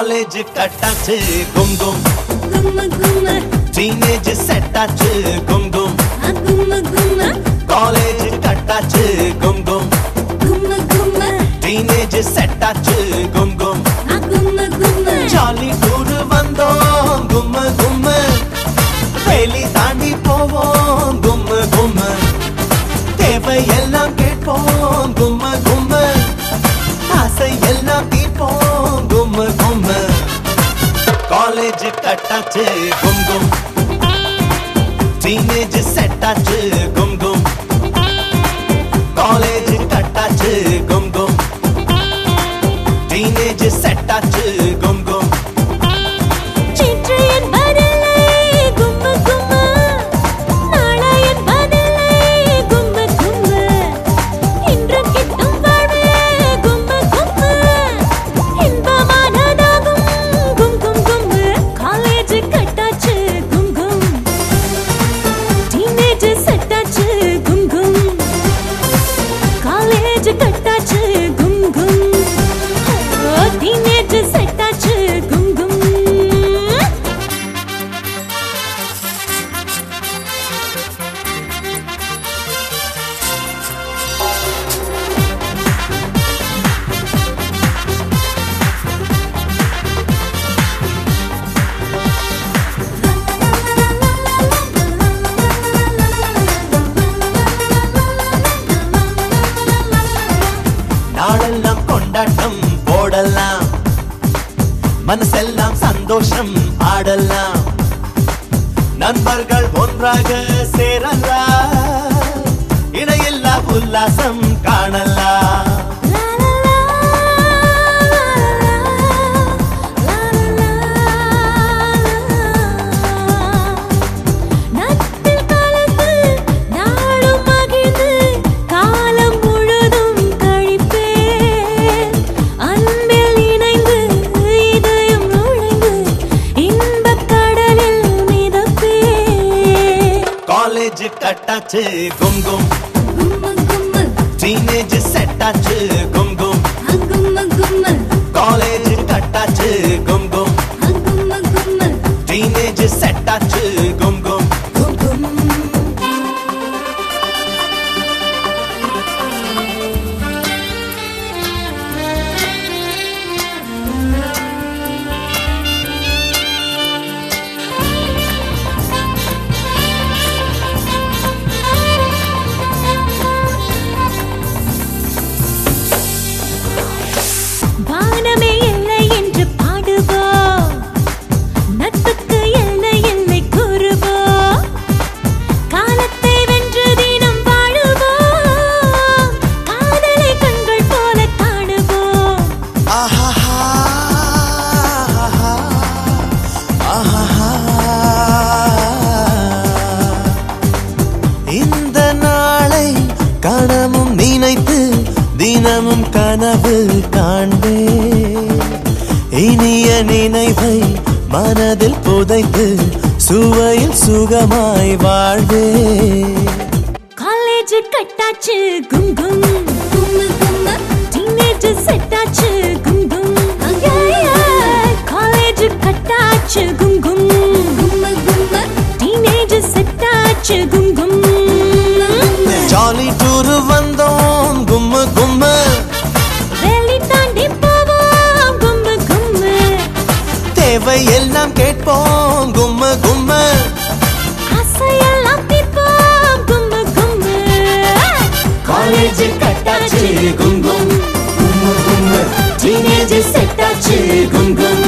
College கட்டாச்சு கும் கும் கும்ம கும்ம teenage செட்டாச்சு கும் கும் ஆ கும்ம கும்ம காலேஜ் கட்டாச்சு கும் கும் கும்ம கும்ம டீனேஜ் செட்டாச்சு கும் கும் ஆ கும்ம கும்ம ஜாலி டூர் வந்தோம் கும்ம கும்ம வெளி தாண்டி போவோம் கும்ம கும்ம தேவையெல்லாம் கேட்போம் கும்ம கும்ம ஆசை எல்லாம் தீர்ப்போம் கும்ம கும்ம காலேஜ் கட்டாச்சு கும் கும் டீனேஜ் செட்டாச்சு கும் கும் காலேஜ் கட்டாச்சு கும் கும் டீனேஜ் செட்டாச்சு கும் கும் நேற்று என் பதிலை கும்ம கும்ம நாளை என் பதிலை கும்ம கும்ம இன்று கிட்டும் வாழ்வே கும்ம கும்ம இன்பமானதாகும் கும் கும் கும்ம காலேஜ் கட்டாச்சு கும் கும் டீனேஜ் செட்டாச்சு கும் கும் காலேஜ் கட்டாச்சு கும் கும் டீனேஜ் செட்டாச்சு கும் கும் நாளெல்லாம் கொண்டாட்டம் போடலாம் மனசெல்லாம் சந்தோஷம் ஆடலாம் நண்பர்கள் ஒன்றாக சேரலாம் இடையில்லா உல்லாசம் காணலாம் நட்பில் கலந்து நாளும் மகிழ்ந்து காலம் முழுதும் கழிப்பேன் அன்பில் இணைந்து இதயம் நுழைந்து இன்பக் கடலில் மிதப்பேன் காலேஜ் கட்டாச்சு கும் கும் கும்ம கும்ம டீனேஜ் செட்டாச்சு கும் கும் கும்ம கும்ம காலேஜ் கட்டாச்சு கும் கும் கும்ம கும்ம டீனேஜ் செட்டாச்சு கும் கும் கும் கும் வானமே இல்லை என்று பாடுவோம் நட்புக்கு எல்லை இல்லை கூறுவோம் காலத்தை வென்று தினம் வாழுவோம் காதலை கண்கள் போல காணுவோம் ஆஹாஹா, ஆஹாஹா. இந்த நாளை கணமும் நினைத்து தினமும் கனவு காண்பே இனிய நினைவை மனதில் புதைத்து சுவையில் சுகமாய் வாழ்வே காலேஜ் கட்டாச்சு கும் கும் கும்ம கும்ம டீனேஜ் செட்டாச்சு கும் கும் காலேஜ் கட்டாச்சு கும் கும் கும்ம கும்ம டீனேஜ் செட்டாச்சு கும் கும் ஜாலி டூர் வந்தோம் கும்ம கும்ம வேலி தாண்டி போவோம் கும்ம கும்ம தேவை எல்லாம் கேட்போம் கும்ம கும்ம ஆசையெல்லாம் தீர்ப்போம் கும்ம கும்ம காலேஜ் கட்டாச்சு கும் கும் கும்ம கும்ம டீனேஜ் செட்டாச்சு கும் கும்